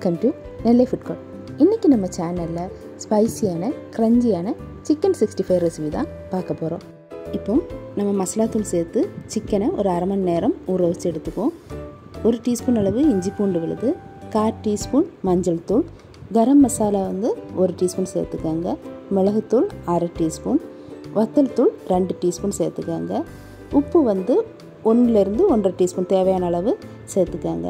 welcome to Nellai food court இன்றைக்கி நம்ம சேனலில் ஸ்பைசியான க்ரன்ச்சியான சிக்கன் சிக்ஸ்டி ஃபைவ் ரெசிபி தான் பார்க்க போகிறோம் இப்போ நம்ம மசாலா தூள் சேர்த்து சிக்கனை ஒரு அரை மணி நேரம் ஊற வச்சு எடுத்துக்குவோம் ஒரு டீஸ்பூன் அளவு இஞ்சி பூண்டு விழுது கால் டீஸ்பூன் மஞ்சள் தூள் கரம் மசாலா வந்து ஒரு டீஸ்பூன் சேர்த்துக்கோங்க மிளகுத்தூள் அரை டீஸ்பூன் வத்தல் தூள் ரெண்டு டீஸ்பூன் சேர்த்துக்கோங்க உப்பு வந்து ஒன்றுலேருந்து ஒன்றரை டீஸ்பூன் தேவையான அளவு சேர்த்துக்கோங்க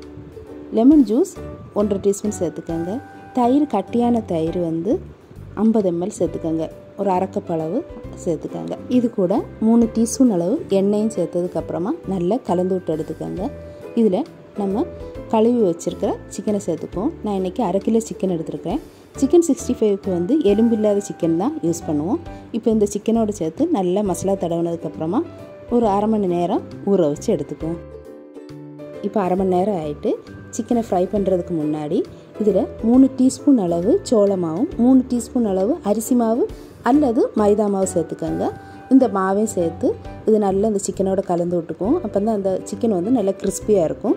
லெமன் ஜூஸ் ஒன்றரை டீஸ்பூன் சேர்த்துக்கோங்க தயிர் கட்டியான தயிர் வந்து ஐம்பது எம்எல் சேர்த்துக்கோங்க ஒரு அரைக்கப் அளவு சேர்த்துக்கோங்க இது கூட மூணு டீஸ்பூன் அளவு எண்ணெயும் சேர்த்ததுக்கப்புறமா நல்லா கலந்து விட்டு எடுத்துக்கோங்க இதில் நம்ம கழுவி வச்சுருக்கிற சிக்கனை சேர்த்துக்குவோம் நான் இன்றைக்கி அரை கிலோ சிக்கன் எடுத்துருக்கேன் சிக்கன் சிக்ஸ்டி ஃபைவ்க்கு வந்து எலும்பு இல்லாத சிக்கன் தான் யூஸ் பண்ணுவோம் இப்போ இந்த சிக்கனோடு சேர்த்து நல்லா மசாலா தடவினதுக்கப்புறமா ஒரு அரை மணி நேரம் ஊற வச்சு எடுத்துக்குவோம் இப்போ அரை மணி நேரம் ஆகிட்டு சிக்கனை ஃப்ரை பண்ணுறதுக்கு முன்னாடி இதில் மூணு டீஸ்பூன் அளவு சோள மாவும் மூணு டீஸ்பூன் அளவு அரிசி மாவு அல்லது மைதா மாவு சேர்த்துக்கோங்க இந்த மாவையும் சேர்த்து இது நல்லா இந்த சிக்கனோட கலந்து விட்டுக்குவோம் அப்போ தான் அந்த சிக்கன் வந்து நல்லா கிறிஸ்பியாக இருக்கும்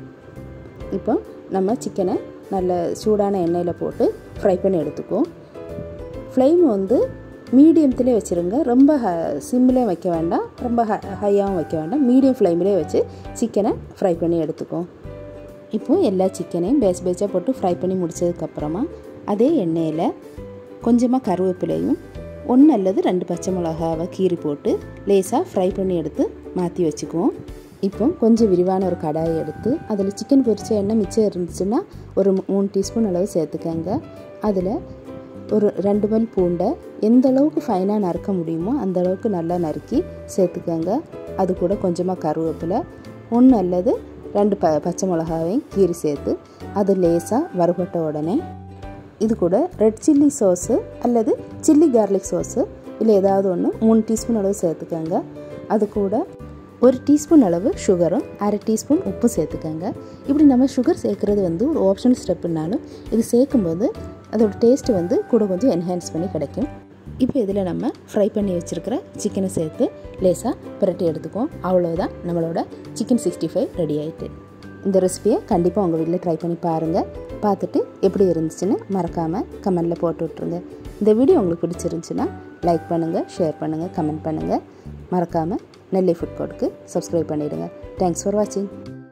இப்போ நம்ம சிக்கனை நல்ல சூடான எண்ணெயில் போட்டு ஃப்ரை பண்ணி எடுத்துக்குவோம் ஃப்ளேம் வந்து மீடியத்துலேயே வச்சுருங்க ரொம்ப ஹ சிம்மிலே வைக்க வேண்டாம் ரொம்ப ஹ ஹையாகவும் வைக்க வேண்டாம் மீடியம் ஃப்ளேம்லேயே வச்சு சிக்கனை ஃப்ரை பண்ணி எடுத்துக்குவோம் இப்போது எல்லா சிக்கனையும் பேஸ் பேஸாக போட்டு ஃப்ரை பண்ணி முடித்ததுக்கப்புறமா அதே எண்ணெயில் கொஞ்சமாக கருவேப்பிலையும் ஒன்று அல்லது ரெண்டு பச்சை மிளகாவை கீறி போட்டு லேசாக ஃப்ரை பண்ணி எடுத்து மாற்றி வச்சுக்குவோம் இப்போ கொஞ்சம் விரிவான ஒரு கடாயை எடுத்து அதில் சிக்கன் பொரிச்ச எண்ணெய் மிச்சம் இருந்துச்சுன்னா ஒரு மூணு டீஸ்பூன் அளவு சேர்த்துக்கங்க அதில் ஒரு ரெண்டு பல் பூண்டை எந்த அளவுக்கு ஃபைனாக நறுக்க முடியுமோ அந்த அளவுக்கு நல்லா நறுக்கி சேர்த்துக்கங்க அது கூட கொஞ்சமாக கருவேப்பிலை ஒன்று அல்லது ரெண்டு ப பச்சை மிளகாவையும் கீறி சேர்த்து அது லேசாக வறுபட்ட உடனே இது கூட ரெட் சில்லி சோஸு அல்லது சில்லி கார்லிக் சோஸு இல்லை ஏதாவது ஒன்று மூணு டீஸ்பூன் அளவு சேர்த்துக்கங்க அது கூட ஒரு டீஸ்பூன் அளவு சுகரும் அரை டீஸ்பூன் உப்பு சேர்த்துக்கோங்க இப்படி நம்ம சுகர் சேர்க்குறது வந்து ஒரு ஆப்ஷனல் ஸ்டெப்புனாலும் இது சேர்க்கும்போது அதோட டேஸ்ட்டு வந்து கூட கொஞ்சம் என்ஹான்ஸ் பண்ணி கிடைக்கும் இப்போ இதில் நம்ம ஃப்ரை பண்ணி வச்சுருக்கிற சிக்கனை சேர்த்து லேசாக புரட்டி எடுத்துக்குவோம் அவ்வளோதான் நம்மளோட சிக்கன் சிக்ஸ்டி ஃபைவ் ரெடி ஆகிட்டு இந்த ரெசிபியை கண்டிப்பாக உங்கள் வீட்டில் ட்ரை பண்ணி பாருங்கள் பார்த்துட்டு எப்படி இருந்துச்சுன்னு மறக்காமல் கமெண்டில் போட்டு விட்ருங்க இந்த வீடியோ உங்களுக்கு பிடிச்சிருந்துச்சுன்னா லைக் பண்ணுங்கள் ஷேர் பண்ணுங்கள் கமெண்ட் பண்ணுங்கள் மறக்காமல் நெல்லை ஃபுட் கோர்ட்டுக்கு சப்ஸ்கிரைப் பண்ணிவிடுங்க தேங்க்ஸ் ஃபார் வாட்சிங்